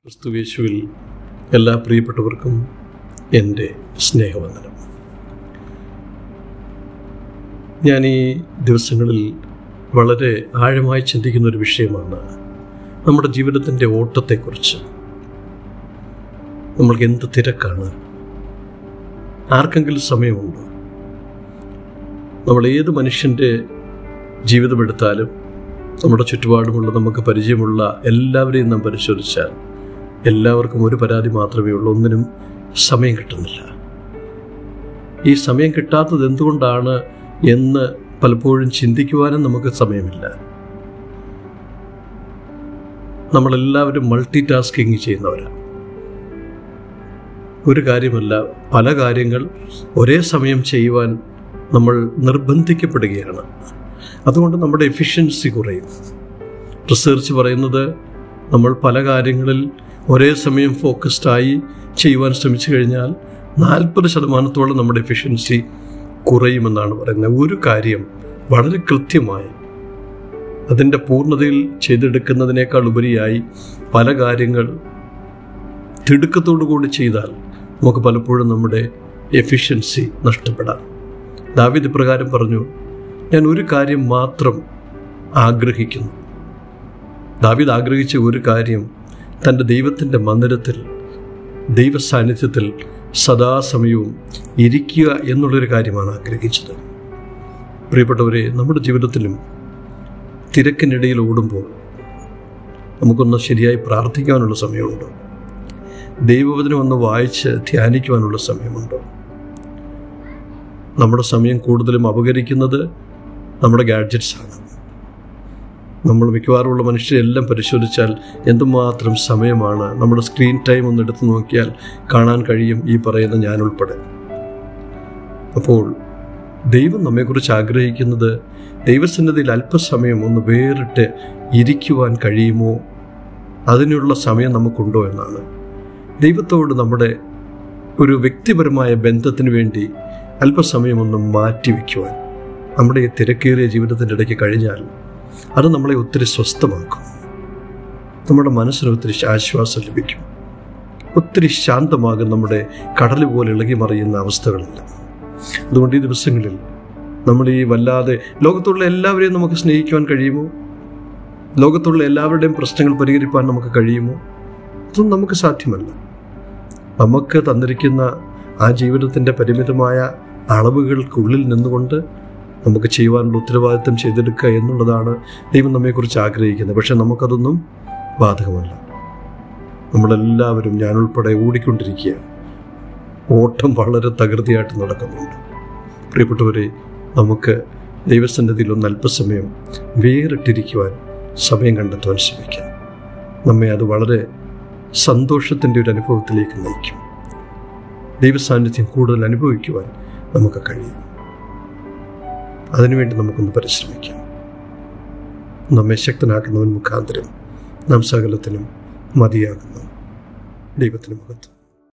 ക്രിസ്തുവേശുവിൽ എല്ലാ പ്രിയപ്പെട്ടവർക്കും എൻ്റെ സ്നേഹവന്ദനം ഞാൻ ഈ ദിവസങ്ങളിൽ വളരെ ആഴമായി ചിന്തിക്കുന്ന ഒരു വിഷയമാണ് നമ്മുടെ ജീവിതത്തിൻ്റെ ഓട്ടത്തെക്കുറിച്ച് നമ്മൾക്ക് എന്ത് തിരക്കാണ് ആർക്കെങ്കിലും സമയമുണ്ടോ നമ്മൾ ഏത് മനുഷ്യൻ്റെ ജീവിതമെടുത്താലും നമ്മുടെ ചുറ്റുപാടുമുള്ള നമുക്ക് പരിചയമുള്ള എല്ലാവരെയും നാം പരിശോധിച്ചാൽ എല്ലാവർക്കും ഒരു പരാതി മാത്രമേ ഉള്ളൂ ഒന്നിനും സമയം കിട്ടുന്നില്ല ഈ സമയം കിട്ടാത്തത് എന്തുകൊണ്ടാണ് എന്ന് പലപ്പോഴും ചിന്തിക്കുവാനും നമുക്ക് സമയമില്ല നമ്മളെല്ലാവരും മൾട്ടി ടാസ്കിങ് ചെയ്യുന്നവരാണ് ഒരു കാര്യമല്ല പല കാര്യങ്ങൾ ഒരേ സമയം ചെയ്യുവാൻ നമ്മൾ നിർബന്ധിക്കപ്പെടുകയാണ് അതുകൊണ്ട് നമ്മുടെ എഫിഷ്യൻസി കുറയും റിസർച്ച് പറയുന്നത് നമ്മൾ പല കാര്യങ്ങളിൽ ഒരേ സമയം ഫോക്കസ്ഡായി ചെയ്യുവാൻ ശ്രമിച്ചു കഴിഞ്ഞാൽ നാൽപ്പത് ശതമാനത്തോളം നമ്മുടെ എഫിഷ്യൻസി കുറയുമെന്നാണ് പറയുന്നത് ഒരു കാര്യം വളരെ കൃത്യമായി അതിൻ്റെ പൂർണ്ണതയിൽ ചെയ്തെടുക്കുന്നതിനേക്കാൾ ഉപരിയായി പല കാര്യങ്ങൾ തിടുക്കത്തോടു കൂടി ചെയ്താൽ നമുക്ക് പലപ്പോഴും നമ്മുടെ എഫിഷ്യൻസി നഷ്ടപ്പെടാം ദാവിദ് പ്രകാരം പറഞ്ഞു ഞാൻ ഒരു കാര്യം മാത്രം ആഗ്രഹിക്കുന്നു ദാവിദ് ആഗ്രഹിച്ച ഒരു കാര്യം തൻ്റെ ദൈവത്തിൻ്റെ മന്ദിരത്തിൽ ദൈവ സാന്നിധ്യത്തിൽ സദാസമയവും ഇരിക്കുക എന്നുള്ളൊരു കാര്യമാണ് ആഗ്രഹിച്ചത് പ്രിയപ്പെട്ടവരെ നമ്മുടെ ജീവിതത്തിലും തിരക്കിനിടയിൽ ഓടുമ്പോൾ നമുക്കൊന്ന് ശരിയായി പ്രാർത്ഥിക്കാനുള്ള സമയമുണ്ടോ ദൈവവചനം ഒന്ന് വായിച്ച് ധ്യാനിക്കുവാനുള്ള സമയമുണ്ടോ നമ്മുടെ സമയം കൂടുതലും അപകരിക്കുന്നത് നമ്മുടെ ഗാഡ്ജറ്റ്സാണ് നമ്മൾ മിക്കവാറുമുള്ള മനുഷ്യരെല്ലാം പരിശോധിച്ചാൽ എന്തുമാത്രം സമയമാണ് നമ്മുടെ സ്ക്രീൻ ടൈം ഒന്ന് എടുത്തു നോക്കിയാൽ കാണാൻ കഴിയും ഈ പറയുന്ന ഞാൻ ഉൾപ്പെടെ അപ്പോൾ ദൈവം നമ്മെക്കുറിച്ച് ആഗ്രഹിക്കുന്നത് ദൈവസന്നിധിയിൽ അല്പസമയം ഒന്ന് വേറിട്ട് ഇരിക്കുവാൻ കഴിയുമോ അതിനുള്ള സമയം നമുക്കുണ്ടോ എന്നാണ് ദൈവത്തോട് നമ്മുടെ ഒരു വ്യക്തിപരമായ ബന്ധത്തിന് വേണ്ടി അല്പസമയം ഒന്ന് മാറ്റിവെക്കുവാൻ നമ്മുടെ ഈ തിരക്കേറിയ ജീവിതത്തിൻ്റെ ഇടയ്ക്ക് കഴിഞ്ഞാൽ അത് നമ്മളെ ഒത്തിരി സ്വസ്ഥമാക്കും നമ്മുടെ മനസ്സിന് ഒത്തിരി ആശ്വാസം ലഭിക്കും ഒത്തിരി ശാന്തമാകും നമ്മുടെ കടൽ പോലെ ഇളകി മറിയുന്ന അവസ്ഥകളില്ല അതുകൊണ്ട് ഈ ദിവസങ്ങളിൽ നമ്മൾ ഈ വല്ലാതെ ലോകത്തുള്ള എല്ലാവരെയും നമുക്ക് സ്നേഹിക്കുവാൻ കഴിയുമോ ലോകത്തുള്ള എല്ലാവരുടെയും പ്രശ്നങ്ങൾ പരിഹരിപ്പാൻ നമുക്ക് കഴിയുമോ അതൊന്നും നമുക്ക് സാധ്യമല്ല നമുക്ക് തന്നിരിക്കുന്ന ആ ജീവിതത്തിൻ്റെ പരിമിതമായ അളവുകൾക്കുള്ളിൽ നിന്നുകൊണ്ട് നമുക്ക് ചെയ്യുവാനുള്ള ഉത്തരവാദിത്തം ചെയ്തെടുക്കുക എന്നുള്ളതാണ് ദൈവം നമ്മെക്കുറിച്ച് ആഗ്രഹിക്കുന്നത് പക്ഷെ നമുക്കതൊന്നും ബാധകമല്ല നമ്മളെല്ലാവരും ഞാനുൾപ്പെടെ ഓടിക്കൊണ്ടിരിക്കുക ഓട്ടം വളരെ തകൃതിയായിട്ട് നടക്കുന്നുണ്ട് പ്രിയപ്പെട്ടവരെ നമുക്ക് ദൈവസന്നിധിയിൽ ഒന്ന് അല്പസമയം വേറിട്ടിരിക്കുവാൻ സമയം കണ്ടെത്തുവാൻ ശ്രമിക്കാം നമ്മെ അത് വളരെ സന്തോഷത്തിൻ്റെ ഒരു അനുഭവത്തിലേക്ക് നയിക്കും ദൈവസാന്നിധ്യം കൂടുതൽ അനുഭവിക്കുവാൻ നമുക്ക് കഴിയും അതിനുവേണ്ടി നമുക്കൊന്ന് പരിശ്രമിക്കാം നമ്മെ ശക്തനാക്കുന്നവൻ മുഖാന്തരം നാം സകലത്തിനും മതിയാകുന്നു ദൈവത്തിന് മഹത്വം